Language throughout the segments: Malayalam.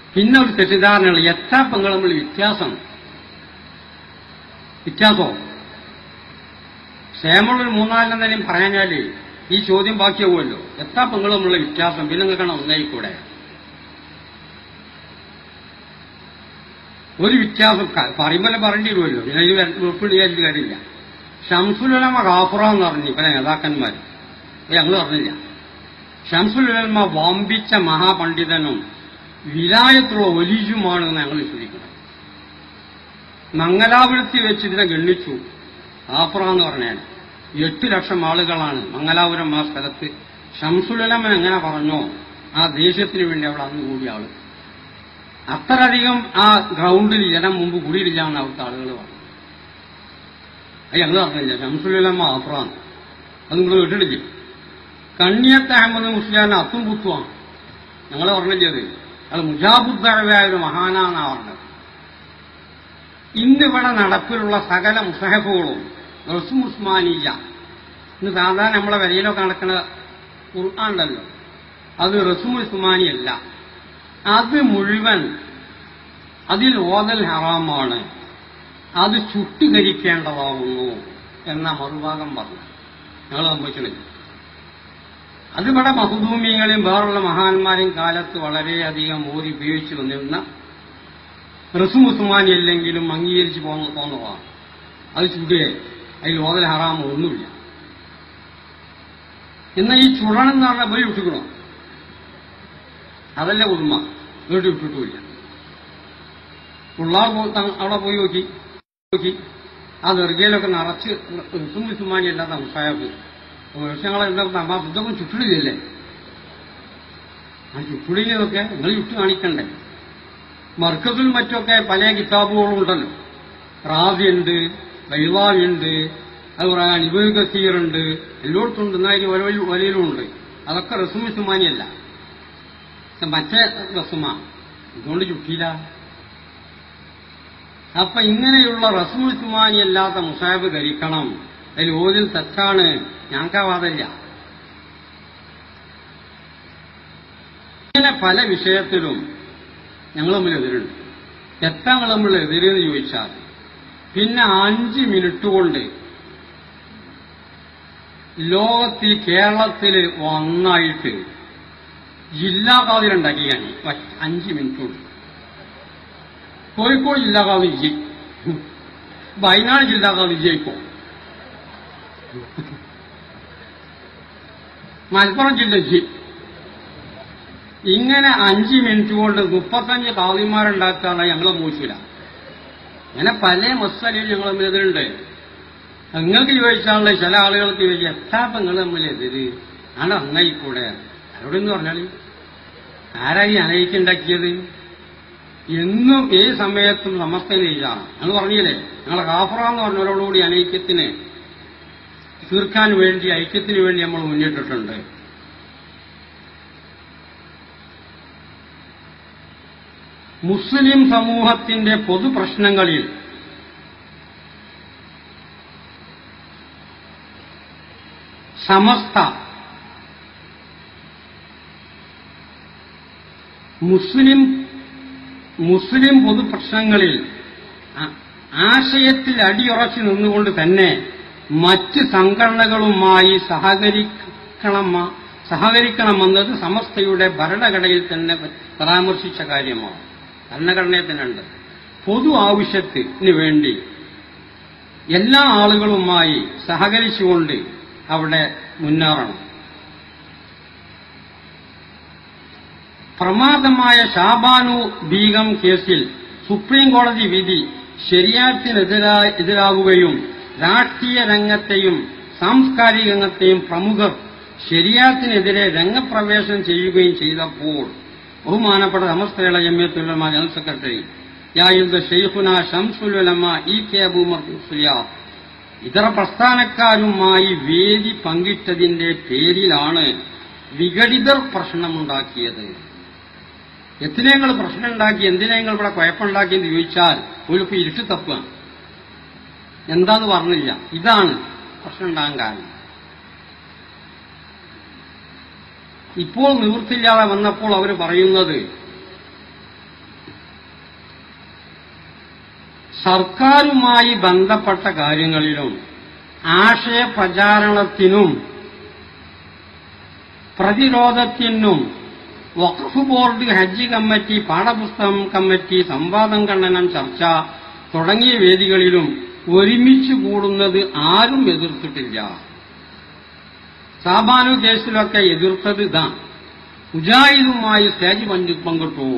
പിന്നെ ഒരു തെറ്റിദ്ധാരണകൾ എത്ര പെങ്ങൾ തമ്മിൽ വ്യത്യാസം വ്യത്യാസോ ക്ഷേമമുള്ളൊരു മൂന്നാലെണ്ണം തന്നെ പറഞ്ഞാല് ഈ ചോദ്യം ബാക്കിയാവുമല്ലോ എത്ര പെങ്ങൾ തമ്മിലുള്ള വ്യത്യാസം പിന്നെ നിങ്ങൾക്കാണ് ഒന്നായിക്കൂടെ ഒരു വ്യത്യാസം ക- പറയുമ്പോൾ പറയേണ്ടി വരുമല്ലോ പിന്നെ ഇത് വെപ്പിടിയായിട്ട് കാര്യമില്ല ഷംസുലമ ഗാഫുറ എന്ന് പറഞ്ഞു പല നേതാക്കന്മാർ ഞങ്ങൾ പറഞ്ഞില്ല ഷംസുലമ വമ്പിച്ച മഹാപണ്ഡിതനും വിലായത്തുള്ള ഒലിജുമാണെന്ന് ഞങ്ങൾ വിശ്വസിക്കുന്നത് മംഗലാപുരത്തിൽ വെച്ച് ഇതിനെ ഗണ്ണിച്ചു ഗാഫുറ എന്ന് പറഞ്ഞാൽ എട്ട് ലക്ഷം ആളുകളാണ് മംഗലാപുരം ആ സ്ഥലത്ത് ഷംസുലമൻ എങ്ങനെ പറഞ്ഞോ ആ ദേശത്തിന് വേണ്ടി അവിടെ അന്ന് കൂടിയ ആള് അത്രയധികം ആ ഗ്രൗണ്ടിൽ ജനം മുമ്പ് കൂടിയില്ല എന്ന് അവിടുത്തെ ആളുകൾ പറഞ്ഞു അത് ഞങ്ങൾ പറഞ്ഞില്ല ഷംസുലമ ആഫ്രാൻ അത് നിങ്ങൾ കേട്ടിട്ടില്ലേ കണ്ണിയത്ത് അഹമ്മദ് മുസ്ലിയാൻ അത്തും പുത്തുവാണ് ഞങ്ങൾ പറഞ്ഞില്ലേ അത് അത് മുജാബുദ്ദായ ഒരു മഹാനാന്നാ പറഞ്ഞത് ഇന്നിവിടെ നടപ്പിലുള്ള സകല മുസഹഫുകളും റസും ഉസ്മാനിയ ഇന്ന് സാധാരണ നമ്മളെ വരയിലൊക്കെ നടക്കുന്ന ഖുർആാനുണ്ടല്ലോ അത് റസും ഉസ്മാനിയല്ല അത് മുഴുവൻ അതിൽ ഓതൽ ഹറാമാണ് അത് ചുട്ടുകരിക്കേണ്ടതാവുന്നു എന്ന മറുഭാഗം പറഞ്ഞു ഞങ്ങൾ സംഭവിച്ചിട്ടില്ല അതിവിടെ മഹദൂമികളെയും വേറുള്ള മഹാന്മാരെയും കാലത്ത് വളരെയധികം ഓതി ഉപയോഗിച്ചു വന്നിരുന്ന റസും ഉസ്മാനി അല്ലെങ്കിലും അംഗീകരിച്ച് പോന്ന പോന്നതാണ് അത് ചുടുകയെ അതിൽ ഓതൽ ഹറാമോ ഒന്നുമില്ല എന്നാൽ ഈ ചുടണം എന്ന് പറഞ്ഞാൽ പോയി വിട്ടുക്കണോ അതല്ല ഉണ്മ വീട്ടിൽ വിട്ടിട്ടുമില്ല പിള്ളാർ പോ- തങ്ങ- അവിടെ പോയി നോക്കി നോക്കി ആ ദർഗയിലൊക്കെ നിറച്ച് റസും ഉസ്മാനി അല്ലാത്ത മുസായബ് വർഷങ്ങളെ എന്താ നമ്മ ഇതൊന്നും ചുറ്റിടില്ലല്ലേ ആ ചുറ്റിടിഞ്ഞതൊക്കെ നിങ്ങൾ ചുറ്റു കാണിക്കണ്ടേ മർക്കസിൽ മറ്റൊക്കെ പല കിതാബുകളും ഉണ്ടല്ലോ റാസിയുണ്ട് ബൈവാവിയുണ്ട് അതുപോലെ നിബുൽ കസീറുണ്ട് എല്ലായിടത്തും ഉണ്ട് എന്നാൽ വലിയ വലിയിലും ഉണ്ട് അതൊക്കെ റസുമി സുമാനിയല്ല ഇത് മറ്റേ റസുമാ ഇതുകൊണ്ട് ചുറ്റിയില്ല അപ്പൊ ഇങ്ങനെയുള്ള റസുമി സുമാനി അല്ലാത്ത മുസാബ് ധരിക്കണം അതിൽ ഓതിൽ തെറ്റാണ് ഞങ്ങൾക്ക് വാദമില്ല ഇങ്ങനെ പല വിഷയത്തിലും ഞങ്ങൾ തമ്മിൽ എതിരുണ്ട് എത്ര ഞങ്ങൾ തമ്മിൽ എതിരെന്ന് ചോദിച്ചാൽ പിന്നെ അഞ്ച് മിനിറ്റ് കൊണ്ട് ലോകത്തിൽ കേരളത്തിൽ ഒന്നായിട്ട് ജില്ലാ കാതിലുണ്ടാക്കി ഞാൻ അഞ്ച് മിനിറ്റ് കൊണ്ട് കോഴിക്കോട് ജില്ലാ കാതി ജി വയനാട് ജില്ലാ കാതി ജയിക്കോ മലപ്പുറം ജില്ല ജി ഇങ്ങനെ അഞ്ച് മിനിറ്റ് കൊണ്ട് മുപ്പത്തഞ്ച് കാതിമാരുണ്ടാക്കാന്ന് ഞങ്ങളെ മോശില്ല അങ്ങനെ പല മസാലയും ഞങ്ങൾ തമ്മിൽ എതിരുണ്ട് നിങ്ങൾക്ക് ചോദിച്ചാലുള്ള ചില ആളുകൾക്ക് ചോദിച്ചാൽ എത്താ നിങ്ങൾ തമ്മിൽ എതിര് ആണ് അങ്ങായിക്കൂടെ ആരോടെന്ന് പറഞ്ഞാൽ ആരാ ഈ അനയിക്കുണ്ടാക്കിയത് എന്നും ഏത് സമയത്തും സമസ്തയിലാണ് ഞങ്ങൾ പറഞ്ഞില്ലേ ഞങ്ങളെ കാഫറ എന്ന് പറഞ്ഞവരോടുകൂടി അനൈക്യത്തിന് തീർക്കാൻ വേണ്ടി ഐക്യത്തിന് വേണ്ടി നമ്മൾ മുന്നിട്ടിട്ടുണ്ട് മുസ്ലിം സമൂഹത്തിന്റെ പൊതുപ്രശ്നങ്ങളിൽ സമസ്ത മുസ്ലിം മുസ്ലിം പൊതുപ്രശ്നങ്ങളിൽ ആ- ആശയത്തിൽ അടിയുറച്ചു നിന്നുകൊണ്ട് തന്നെ മറ്റ് സംഘടനകളുമായി സഹകരിക്കണം സഹകരിക്കണമെന്നത് സമസ്തയുടെ ഭരണഘടനയിൽ തന്നെ പരാമർശിച്ച കാര്യമാണ് ഭരണഘടനയിൽ തന്നെ ഉണ്ട് പൊതു ആവശ്യത്തിന് വേണ്ടി എല്ലാ ആളുകളുമായി സഹകരിച്ചുകൊണ്ട് അവിടെ മുന്നേറണം പ്രമാദമായ ഷാബാനു ബീഗം കേസിൽ സുപ്രീം കോടതി വിധി ശരിയാത്തിനെതിരാ- എതിരാകുകയും രാഷ്ട്രീയ രംഗത്തെയും സാംസ്കാരിക രംഗത്തെയും പ്രമുഖർ ശരിയാത്തിനെതിരെ രംഗപ്രവേശനം ചെയ്യുകയും ചെയ്തപ്പോൾ ബഹുമാനപ്പെട്ട സമസ്തയുടെ ജമ്യത്തുലമ ജനറൽ സെക്രട്ടറി യായുദ്ധ ഷെയ്ഖുന ഷംസുലമ ഇ കെ അബൂമർ മുസ്ലിയാർ ഇതര പ്രസ്ഥാനക്കാരുമായി വേദി പങ്കിട്ടതിന്റെ പേരിലാണ് വിഘടിതർ പ്രശ്നമുണ്ടാക്കിയത് എത്തിനെ നിങ്ങൾ പ്രശ്നം ഉണ്ടാക്കി എന്തിനാ നിങ്ങൾ ഇവിടെ കുഴപ്പമുണ്ടാക്കിയെന്ന് ചോദിച്ചാൽ ഒരിപ്പോ ഇരുട്ട് തപ്പുക എന്താന്ന് പറഞ്ഞില്ല ഇതാണ് പ്രശ്നം ഉണ്ടാകാൻ കാരണം ഇപ്പോൾ നിവൃത്തിയില്ലാതെ വന്നപ്പോൾ അവർ പറയുന്നത് സർക്കാരുമായി ബന്ധപ്പെട്ട കാര്യങ്ങളിലും ആശയ പ്രചാരണത്തിനും പ്രതിരോധത്തിനും വഖഫ് ബോർഡ് ഹജ്ജ് കമ്മിറ്റി പാഠപുസ്തകം കമ്മിറ്റി സംവാദം ഖണ്ഡനം ചർച്ച തുടങ്ങിയ വേദികളിലും ഒരുമിച്ച് കൂടുന്നത് ആരും എതിർത്തിട്ടില്ല സാബാനു കേസിലൊക്കെ എതിർത്തത് ഇതാ മുജാഹിദുമായി സ്റ്റേജ് പങ്ക് പങ്കിട്ടു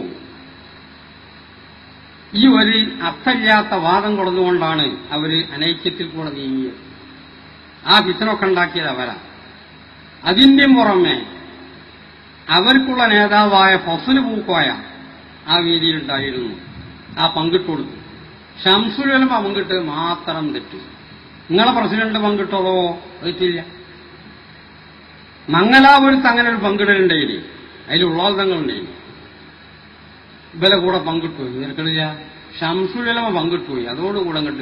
ഈ ഒരു അർത്ഥമില്ലാത്ത വാദം കൊടുത്തുകൊണ്ടാണ് അവര് അനൈക്യത്തിൽ കൂടെ നീങ്ങിയത് ആ ഫിത്തനൊക്കെ ഉണ്ടാക്കിയത് അവരാ അതിന്റെ പുറമെ അവർക്കുള്ള നേതാവായ ഫസല് പൂക്കോയ ആ വേദിയിലുണ്ടായിരുന്നു ആ പങ്കിട്ട് കൊടുത്തു ഷംസുലമ പങ്കിട്ട് മാത്രം തെറ്റി നിങ്ങളെ പ്രസിഡന്റ് പങ്കിട്ടതോ തെറ്റില്ല മംഗലാപുരത്ത് അങ്ങനെ ഒരു പങ്കിടലുണ്ടായില്ലേ അതിലുള്ള തങ്ങളുണ്ടായില്ലേ ഇവരെ കൂടെ പങ്കിട്ടുപോയി നിനക്കളില്ല ഷംസുലമ പങ്കിട്ടുപോയി അതോടുകൂടെ അങ്ങോട്ട്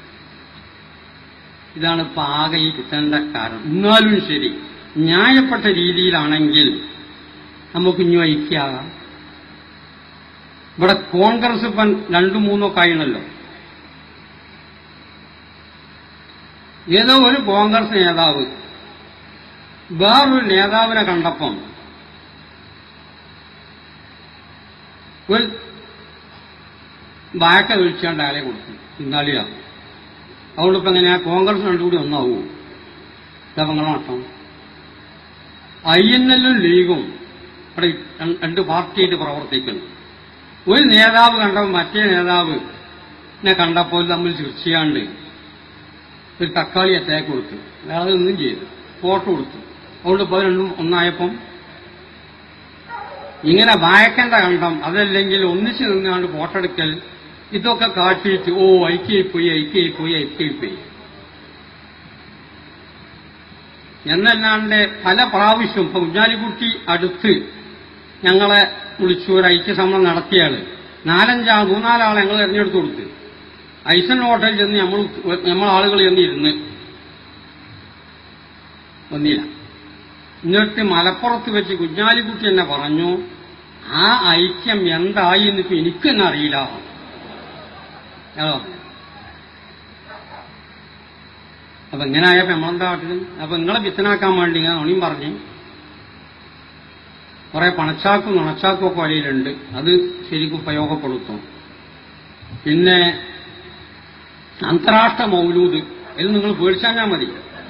ഇതാണ് ഇപ്പൊ ആകെ ഈ കിട്ടേണ്ട കാരണം എന്നാലും ശരി ന്യായപ്പെട്ട രീതിയിലാണെങ്കിൽ നമുക്ക് ഇനി ഐക്യാകാം ഇവിടെ കോൺഗ്രസ് ഇപ്പം രണ്ടു മൂന്നോ കഴിയണല്ലോ ഏതോ ഒരു കോൺഗ്രസ് നേതാവ് വേറൊരു നേതാവിനെ കണ്ടപ്പം ഒരു ബാക്ക വീഴ്ചയാണ്ട് അയാളെ കൊടുത്തു ഇന്നാളിയാ അതുകൊണ്ട് ഇപ്പൊ എങ്ങനെയാ കോൺഗ്രസ് രണ്ടുകൂടി ഒന്നാവൂ ഇതാ നിങ്ങളെ നഷ്ടം ഐ എൻ എല്ലും ലീഗും ഇവിടെ രണ്ട് പാർട്ടിയായിട്ട് പ്രവർത്തിക്കുന്നു ഒരു നേതാവ് കണ്ടപ്പോൾ മറ്റേ നേതാവ് എന്നെ കണ്ടപ്പോൾ തമ്മിൽ ചർച്ചയാണ്ട് ഒരു തക്കാളി അറ്റാക്ക് കൊടുത്തു വേറെ ഒന്നും ചെയ്തു ഫോട്ടോ കൊടുത്തു അതുകൊണ്ട് ഇപ്പോൾ രണ്ടും ഒന്നായപ്പം ഇങ്ങനെ വായക്കേണ്ട കണ്ടം അതല്ലെങ്കിൽ ഒന്നിച്ച് നിന്നാണ്ട് ഫോട്ടോ എടുക്കൽ ഇതൊക്കെ കാട്ടിയിട്ട് ഓ ഐക്യായിപ്പോയി ഐക്യായിപ്പോയി ഐക്യായിപ്പോയി എന്നല്ലാണ്ട് പല പ്രാവശ്യവും ഇപ്പൊ കുഞ്ഞാലിക്കുട്ടി അടുത്ത് ഞങ്ങളെ വിളിച്ചു ഒരു ഐക്യസമ്മേളനം നടത്തിയാള് നാലഞ്ചാ മൂന്നാലാളെ ഞങ്ങൾ തെരഞ്ഞെടുത്ത് കൊടുത്ത് ഐസൻ ഹോട്ടലിൽ ചെന്ന് നമ്മൾ നമ്മൾ ആളുകൾ ചെന്ന് ഇരുന്ന് വന്നില്ല എന്നിട്ട് മലപ്പുറത്ത് വെച്ച് കുഞ്ഞാലിക്കുട്ടി എന്നെ പറഞ്ഞു ആ ഐക്യം എന്തായി എന്നിപ്പോ എനിക്ക് തന്നെ അറിയില്ല ഞങ്ങൾ പറഞ്ഞു അപ്പൊ ഇങ്ങനെ ആയപ്പോ നമ്മളെന്താ കാട്ടില് അപ്പൊ നിങ്ങളെ വിത്തനാക്കാൻ വേണ്ടി ഞാൻ നുണിയും പറഞ്ഞു കുറെ പണച്ചാക്കും നുണച്ചാക്കും ഒക്കെ വഴിയിലുണ്ട് അത് ശരിക്കും ഉപയോഗപ്പെടുത്തും പിന്നെ അന്താരാഷ്ട്ര മൗലൂദ് ഇത് നിങ്ങൾ പേടിച്ചാൽ മതി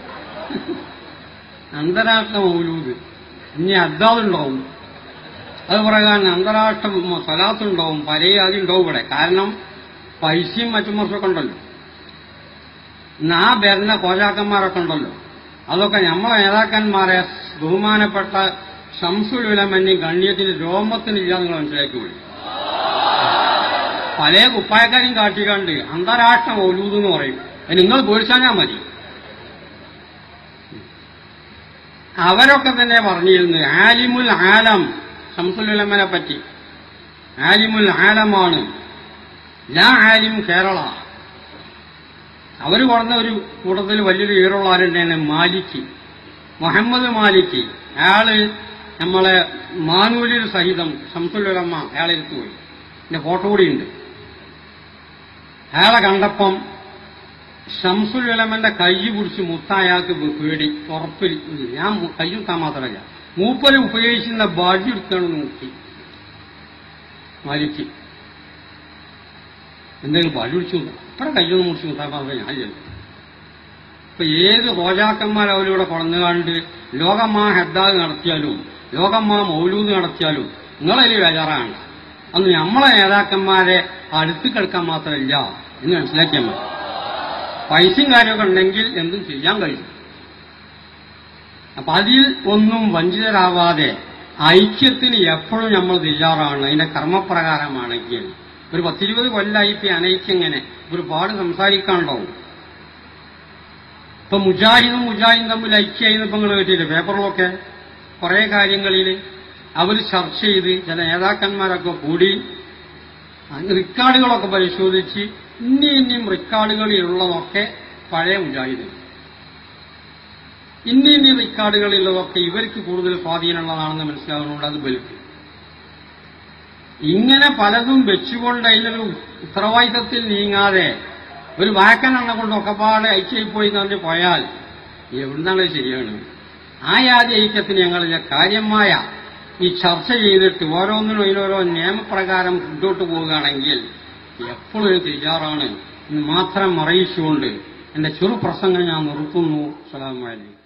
അന്താരാഷ്ട്ര മൗലൂദ് ഇനി അദ്ദാതുണ്ടാവും അത് പറയാൻ അന്താരാഷ്ട്ര സ്വലാത്തുണ്ടാവും പരയാതി ഉണ്ടാവും ഇവിടെ കാരണം പൈസയും മറ്റും മറിച്ചൊക്കെ ഉണ്ടല്ലോ നാ വരുന്ന കോചാക്കന്മാരൊക്കെ ഉണ്ടല്ലോ അതൊക്കെ നമ്മളെ നേതാക്കന്മാരെ ബഹുമാനപ്പെട്ട ശംസുലമന്യും ഗണ്യത്തിന് രോമത്തിനില്ല നിങ്ങൾ മനസ്സിലാക്കിക്കൊള്ളു പല കുപ്പായക്കാരും കാട്ടിക്കണ്ട് അന്താരാഷ്ട്ര മൗലൂദ് എന്ന് പറയും അത് നിങ്ങൾ പേടിച്ചാൽ മതി അവരൊക്കെ തന്നെ പറഞ്ഞിരുന്നു ആലിമുൽ ആലം ശംസുലമനെ പറ്റി ആലിമുൽ ആലമാണ് ലാ ആലിം കേരള അവർ പറഞ്ഞ ഒരു കൂട്ടത്തിൽ വലിയൊരു ഈറുള്ള ആരുണ്ടാണ് മാലിക്ക് മുഹമ്മദ് മാലിക്ക് അയാള് നമ്മളെ മാനൂലിൽ സഹിതം ശംസുലമ്മ അയാളെ പോയി എന്റെ ഫോട്ടോ കൂടിയുണ്ട് അയാളെ കണ്ടപ്പം ഷംസുലമന്റെ കൈ പിടിച്ച് മുത്ത അയാൾക്ക് പേടി ഉറപ്പിൽ ഞാൻ കൈ മുത്താൻ മാത്രമല്ല മൂപ്പര് ഉപയോഗിക്കുന്ന ബാഡി എടുത്താണ് നോക്കി മാലിക്ക് എന്തെങ്കിലും ബാഡി പിടിച്ചു അത്ര കയ്യൊന്നും മുറിച്ച് മുത്താൻ പറഞ്ഞ ഞാൻ ചെല്ലും ഇപ്പൊ ഏത് ഹോജാക്കന്മാർ അവരിവിടെ കൊടന്നുകാണ്ട് ലോകമ്മാ ഹെദ്ദാഗ് നടത്തിയാലും ലോകമ്മാ മൗലൂദ് നടത്തിയാലും നിങ്ങളതിൽ ബേജാറാണ് അന്ന് നമ്മളെ നേതാക്കന്മാരെ അടുത്ത് കിടക്കാൻ മാത്രമല്ല എന്ന് മനസ്സിലാക്കിയാൽ മതി പൈസയും കാര്യമൊക്കെ ഉണ്ടെങ്കിൽ എന്തും ചെയ്യാൻ കഴിയും അപ്പൊ അതിൽ ഒന്നും വഞ്ചിതരാവാതെ ഐക്യത്തിന് എപ്പോഴും നമ്മൾ തയ്യാറാണ് അതിന്റെ കർമ്മപ്രകാരമാണെങ്കിൽ ഒരു പത്തിരുപത് കൊല്ലായി ഇപ്പൊ ഈ അനൈക്യം ഇങ്ങനെ ഒരുപാട് സംസാരിക്കാനുണ്ടാവും ഇപ്പൊ മുജാഹിദും മുജാഹിദും തമ്മിൽ ഐക്യമായി ഇപ്പൊ നിങ്ങൾ കേട്ടില്ലേ പേപ്പറിലൊക്കെ കുറെ കാര്യങ്ങളിൽ അവർ ചർച്ച ചെയ്ത് ചില നേതാക്കന്മാരൊക്കെ കൂടി റെക്കോർഡുകളൊക്കെ പരിശോധിച്ച് ഇനി ഇനിയും റെക്കോർഡുകളിലുള്ളതൊക്കെ പഴയ മുജാഹിദ് ഇനി ഇനി റെക്കോർഡുകളിലുള്ളതൊക്കെ ഇവർക്ക് കൂടുതൽ സ്വാധീനമുള്ളതാണെന്ന് മനസ്സിലാകുന്നുണ്ട് അത് ബൽക്ക് ഇങ്ങനെ പലതും വെച്ചുകൊണ്ട് അതിലൊരു ഉത്തരവാദിത്തത്തിൽ നീങ്ങാതെ ഒരു വാക്കനെണ്ണ കൊണ്ട് ഒക്കെപ്പാട് ഐക്യായി പോയി എന്ന് പറഞ്ഞ് പോയാൽ എവിടുന്നാണ് ശരിയാണ് ആ യാതി ഐക്യത്തിന് ഞങ്ങൾ കാര്യമായ ഈ ചർച്ച ചെയ്തിട്ട് ഓരോന്നിനും അതിനോരോ നിയമപ്രകാരം മുന്നോട്ട് പോവുകയാണെങ്കിൽ എപ്പോഴും തയ്യാറാണ് എന്ന് മാത്രം അറിയിച്ചുകൊണ്ട് എന്റെ ചെറു പ്രസംഗം ഞാൻ നിർത്തുന്നു സലാം വലൈക്കും